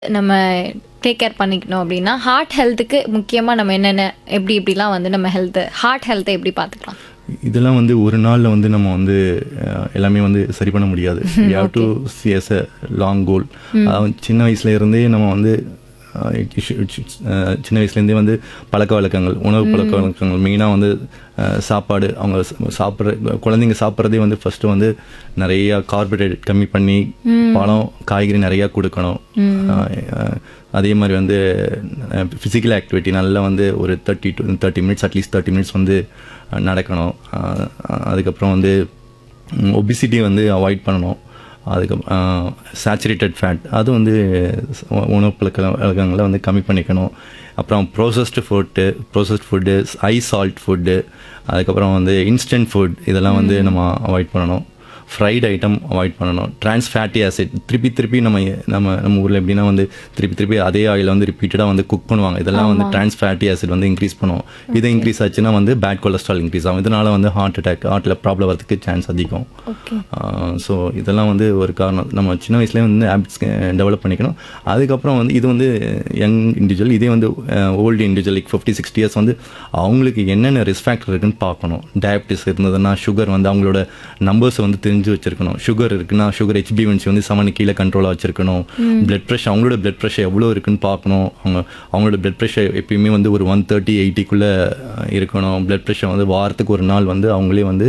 நம்ம take care பண்ணிக்கணும் அப்படின்னா ஹார்ட் ஹெல்த்துக்கு முக்கியமாக நம்ம என்னென்ன எப்படி எப்படிலாம் வந்து நம்ம ஹெல்த்து ஹார்ட் ஹெல்த்தை எப்படி பார்த்துக்கலாம் இதெல்லாம் வந்து ஒரு நாளில் வந்து நம்ம வந்து அஹ், எல்லாமே வந்து சரி பண்ண முடியாது you have to see is a long goal சின்ன வயசுல இருந்தே நம்ம வந்து அஹ், it should- it should, அஹ், சின்ன வயசுலேருந்தே வந்து பழக்க வழக்கங்கள் உணவு பழக்க வழக்கங்கள் மெயினாக வந்து அஹ், சாப்பாடு அவங்க ச- சாப்பிட்ற குழந்தைங்க சாப்பிட்றதே வந்து ஃபஸ்ட்டு வந்து நிறைய கார்போஹைட்ரேட் கம்மி பண்ணி பழம் காய்கறி நிறையா கொடுக்கணும் அஹ், அஹ், அதே மாதிரி வந்து ஃபிசிக்கல் ஆக்டிவிட்டி நல்லா வந்து ஒரு thirty to thirty minutes at least thirty minutes வந்து அஹ், நடக்கணும் அஹ், அஹ், அதுக்கப்புறம் வந்து ஒபிசிட்டி வந்து அவாய்ட் பண்ணணும் அதுக்கப்புறம் சேச்சுரேட்டட் ஃபேட் அது வந்து உ- உணவு பழக்க வழக்கங்களை வந்து கம்மி பண்ணிக்கணும் அப்புறம் processed food processed food high salt food அதுக்கப்புறம் வந்து இன்ஸ்டன்ட் ஃபுட் இதெல்லாம் வந்து நம்ம அவாய்ட் பண்ணணும் ஃப்ரைட் ஐட்டம் அவாய்ட் பண்ணணும் ட்ரான்ஸ் ஃபேட்டி ஆசிட் திருப்பி திருப்பி நம்ம நம்ம நம்ம ஊரில் எப்படின்னா வந்து திருப்பி திருப்பி அதே ஆயில் வந்து ரிப்பீட்டடாக வந்து குக் பண்ணுவாங்க இதெல்லாம் வந்து ட்ரான்ஸ் ஃபேட்டி ஆசிட் வந்து இன்க்ரீஸ் பண்ணும் இது இன்க்ரீஸ் ஆச்சுன்னா வந்து பேட் கொலஸ்ட்ரால் இன்க்ரீஸ் ஆகும் இதனால வந்து ஹார்ட் அட்டாக் ஹார்ட்டில் ப்ராப்ளம் வரதுக்கு சான்ஸ் அதிகம் ஓகே ஸோ இதெல்லாம் வந்து ஒரு காரணம் நம்ம சின்ன வயசுலேயே வந்து ஹேபிட்ஸ் டெவலப் பண்ணிக்கணும் அதுக்கப்புறம் வந்து இது வந்து யங் இண்டிவிஜுவல் இதே வந்து old individual like fifty sixty years வந்து அவங்களுக்கு என்னென்ன ரிஸ்க் ஃபேக்டர் இருக்குன்னு பார்க்கணும் டயபிட்டிஸ் இருந்ததுன்னா சுகர் வந்து அவங்களோட நம்பர்ஸை வந்து தெரிஞ்சு வச்சிருக்கணும் சுகர் இருக்குன்னா சுகர் ஹெச்பிவன்சி வந்து செவன் கீழே கண்ட்ரோலாக வச்சிருக்கணும் பிளட் ப்ரெஷர் அவங்களோட பிளட் ப்ரெஷர் எவ்வளோ இருக்குன்னு பார்க்கணும் அவங்க அவங்களோட பிளட் ப்ரெஷர் எப்பயுமே வந்து ஒரு ஒன் தேர்ட்டி எயிட்டிக்குள்ளே இருக்கணும் பிளட் ப்ரெஷர் வந்து வாரத்துக்கு ஒரு நாள் வந்து அவங்களே வந்து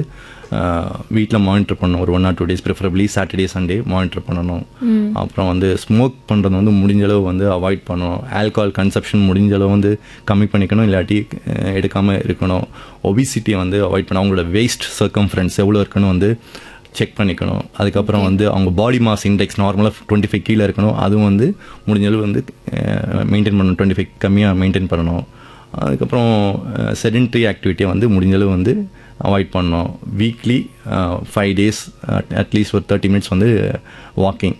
வீட்டில் மானிட்டர் பண்ணணும் ஒரு one or two days preferably Saturday Sunday monitor பண்ணணும் அப்புறம் வந்து ஸ்மோக் பண்ணுறது வந்து முடிஞ்ச அளவு வந்து அவாய்ட் பண்ணணும் ஆல்கஹால் கன்சப்ஷன் முடிஞ்ச அளவு வந்து கம்மி பண்ணிக்கணும் இல்லாட்டி அஹ், எடுக்காம இருக்கணும் ஒபிசிட்டியை வந்து அவாய்ட் பண்ணணும் அவங்களோட வேஸ்ட் சர்க்கம்ஃபரன்ஸ் எவ்வளோ இருக்குன்னு வந்து செக் பண்ணிக்கணும் அதுக்கப்புறம் வந்து அவங்க பாடி மாஸ் இண்டெக்ஸ் நார்மலாக டுவெண்ட்டி ஃபைவ் கீழே இருக்கணும் அதுவும் வந்து முடிஞ்ச அளவு வந்து மெயின்டைன் பண்ணணும் டுவெண்ட்டி ஃபைவ் கம்மியாக மெயின்டைன் பண்ணணும் அதுக்கப்புறம் செடென்ட்ரி ஆக்டிவிட்டியை வந்து முடிஞ்ச அளவு வந்து அவாய்ட் பண்ணணும் வீக்லி ஃபைவ் டேஸ் அட்லீஸ்ட் ஒரு தேர்ட்டி மினிட்ஸ் வந்து வாக்கிங்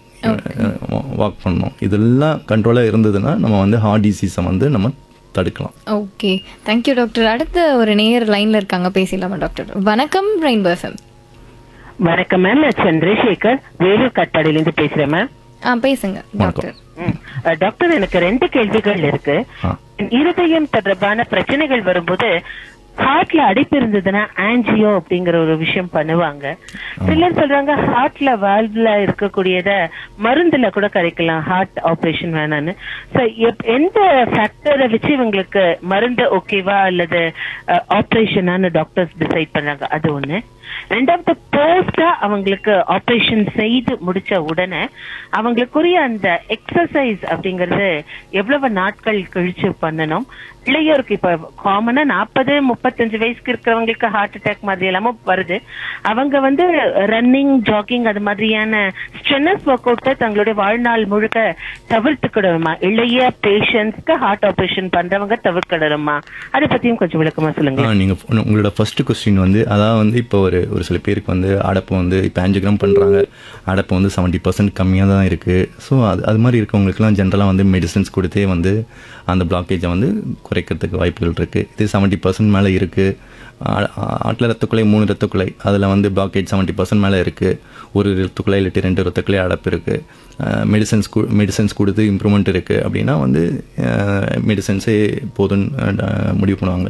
வாக் பண்ணணும் இதெல்லாம் கண்ட்ரோலாக இருந்ததுன்னா நம்ம வந்து ஹார்ட் டிசீஸை வந்து நம்ம தடுக்கலாம் ஓகே தேங்க்யூ டாக்டர் அடுத்த ஒரு நேயர் லைனில் இருக்காங்க பேசிடலாமா டாக்டர் வணக்கம் ரெயின்போ எஃப்எம் வணக்கம் மேம் நான் சந்திரசேகர் வேலூர் கட்டாடியிலிருந்து பேசுறேன் மேம் ஆ பேசுங்க டாக்டர் ம். அஹ், டாக்டர் எனக்கு ரெண்டு கேள்விகள் இருக்கு ஆ. இருதயம் தொடர்பான பிரச்சனைகள் வரும்போது ஹார்ட்ல அடைப்பு இருந்ததுன்னா ஆன்ஜியோ அப்படிங்கிற ஒரு விஷயம் பண்ணுவாங்க சிலர் சொல்றாங்க ஹார்ட்ல வால்வ்ல இருக்கக்கூடியத மருந்துல கூட கரைக்கலாம் ஹார்ட் ஆபரேஷன் வேணான்னு So, எப்- எந்த ஃபேக்டரை வச்சு இவங்களுக்கு மருந்து ஓகேவா அல்லது ஆபரேஷனான்னு டாக்டர்ஸ் டிசைட் பண்றாங்க அது ஒண்ணு ரெண்டாவது போஸ்டா அவங்களுக்கு ஆபரேஷன் செய்து முடிச்ச உடனே அவங்களுக்குரிய அந்த எக்ஸசைஸ் அப்படிங்கறது எவ்வளவு நாட்கள் கழிச்சு பண்ணணும் இளையோருக்கு இப்ப காமனா நாற்பது முப்பத்தஞ்சு வயசுக்கு இருக்கிறவங்களுக்கு ஹார்ட் அட்டாக் மாதிரி எல்லாமும் வருது அவங்க வந்து ரன்னிங் ஜாகிங் அது மாதிரியான ஸ்ட்ரென்னஸ் ஒர்க் அவுட்டை தங்களுடைய வாழ்நாள் முழுக்க தவிர்த்துக்கிடணுமா இளைய பேஷண்ட்ஸ்க்கு ஹார்ட் ஆபரேஷன் பண்றவங்க தவிர்க்கிடணுமா அதை பத்தியும் கொஞ்சம் விளக்கமா சொல்லுங்க ஆ நீங்கள் உங்களோட ஃபர்ஸ்ட் கொஸ்டின் வந்து அதான் வந்து இப்போ ஒரு ஒரு சில பேருக்கு வந்து அடப்பு வந்து இப்போ ஆஞ்சியோகிராம் பண்ணுறாங்க அடப்பு வந்து செவன்ட்டி பர்சன்ட் கம்மியாக தான் இருக்குது ஸோ அது அது மாதிரி இருக்கவங்களுக்குலாம் ஜென்ரலாக வந்து மெடிசன்ஸ் கொடுத்தே வந்து அந்த பிளாக்கேஜை வந்து குறைக்கிறதுக்கு வாய்ப்புகள் இருக்குது இது செவன்ட்டி பர்சன்ட் மேலே இருக்குது ஆட்டில் ரத்தக்குலை மூணு ரத்தக்குலை அதில் வந்து பிளாக்கேஜ் செவன்ட்டி பர்சன்ட் மேலே இருக்குது ஒரு ரத்தக்குலை இல்லாட்டி ரெண்டு ரத்தக்குலை அடப்பு இருக்குது மெடிசன்ஸ் மெடிசன்ஸ் கொடுத்து இம்ப்ரூவ்மெண்ட் இருக்குது அப்படின்னா வந்து மெடிசன்ஸே போதும்னு அஹ், முடிவு பண்ணுவாங்க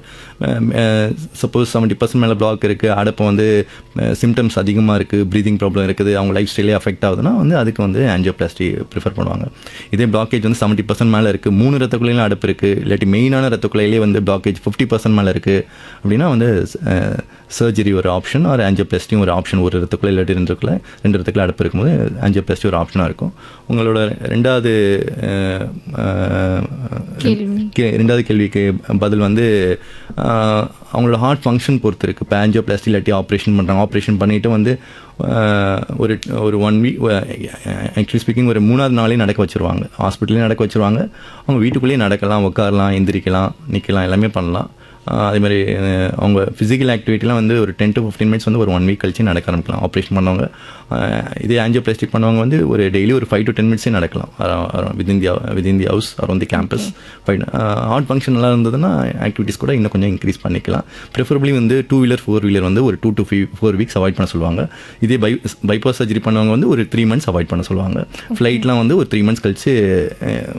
சப்போஸ் செவன்ட்டி பர்சன்ட் மேலே பிளாக் இருக்குது அடப்பு வந்து சிம்டம்ஸ் அதிகமாக இருக்குது ப்ரீதிங் ப்ராப்ளம் இருக்குது அவங்க லைஃப் ஸ்டைலே அஃபெக்ட் ஆகுதுன்னா வந்து அதுக்கு வந்து ஆன்ஜியோபிளாஸ்டி ப்ரிஃபர் பண்ணுவாங்க இதே பிளாக்கேஜ் வந்து செவன்ட்டி பர்சன்ட் மேலே இருக்குது மூணு ரத்த குழையிலும் அடப்பு இருக்குது இல்லாட்டி மெயினான ரத்த குழையிலே வந்து பிளாக்கேஜ் ஃபிஃப்டி பர்சன்ட் மேலே இருக்குது அப்படின்னா வந்து சர்ஜரி ஒரு ஆப்ஷன் ஒரு ஆன்ஜியோபிளாஸ்டியும் ஒரு ஆப்ஷன் ஒரு ரத்த குழை இல்லாட்டி ரெண்டு குழை ரெண்டு ரத்துக்குள்ள அடப்பு இருக்கும்போது ஆன்ஜியோபிளாஸ்டி ஒரு ஆப்ஷனாக இருக்கும் உங்களோட ரெண்டாவது அஹ், அஹ், கேள்வி. கே- ரெண்டாவது கேள்விக்கு பதில் வந்து ஆஹ், அவங்களோட ஹார்ட் ஃபங்க்ஷன் பொறுத்து இருக்குது இப்போ ஆன்ஜியோபிளாஸ்டி இல்லாட்டி ஆப்ரேஷன் பண்ணுறாங்க ஆப்ரேஷன் பண்ணிவிட்டு வந்து ஆஹ், ஒரு ஒரு ஒன் வீக் ஆக்சுவலி ஸ்பீக்கிங் ஒரு மூணாவது நாளே நடக்க வச்சுருவாங்க ஹாஸ்பிட்டலே நடக்க வச்சுருவாங்க அவங்க வீட்டுக்குள்ளேயே நடக்கலாம் உட்காரலாம் எந்திரிக்கலாம் நிற்கலாம் எல்லாமே பண்ணலாம் ஆஹ், அதே மாதிரி அஹ், அவங்க ஃபிசிக்கல் ஆக்டிவிட்டிலாம் வந்து ஒரு டென் டு ஃபிஃப்டீன் மினிட்ஸ் வந்து ஒரு ஒன் வீக் கழிச்சு நடக்க ஆரம்பிக்கலாம் ஆப்ரேஷன் பண்ணவங்க ஆஹ், இதே ஆன்ஜியோபிளாஸ்டிக் பண்ணவங்க வந்து ஒரு டெய்லி ஒரு ஃபைவ் டு டென் மினிட்ஸே நடக்கலாம் with India with India house around the campus fine heart function நல்லா இருந்ததுன்னா ஆக்டிவிட்டிஸ் கூட இன்னும் கொஞ்சம் இன்க்ரீஸ் பண்ணிக்கலாம் ப்ரிஃபரபிளி வந்து டூ வீலர் ஃபோர் வீலர் வந்து ஒரு two to four weeks avoid பண்ண சொல்லுவாங்க இதே பை பைபாஸ் சர்ஜரி பண்ணவங்க வந்து ஒரு த்ரீ மந்த்ஸ் அவாய்ட் பண்ண சொல்லுவாங்க ஃப்ளைட்லாம் வந்து ஒரு த்ரீ மந்த்ஸ் கழிச்சு அஹ்,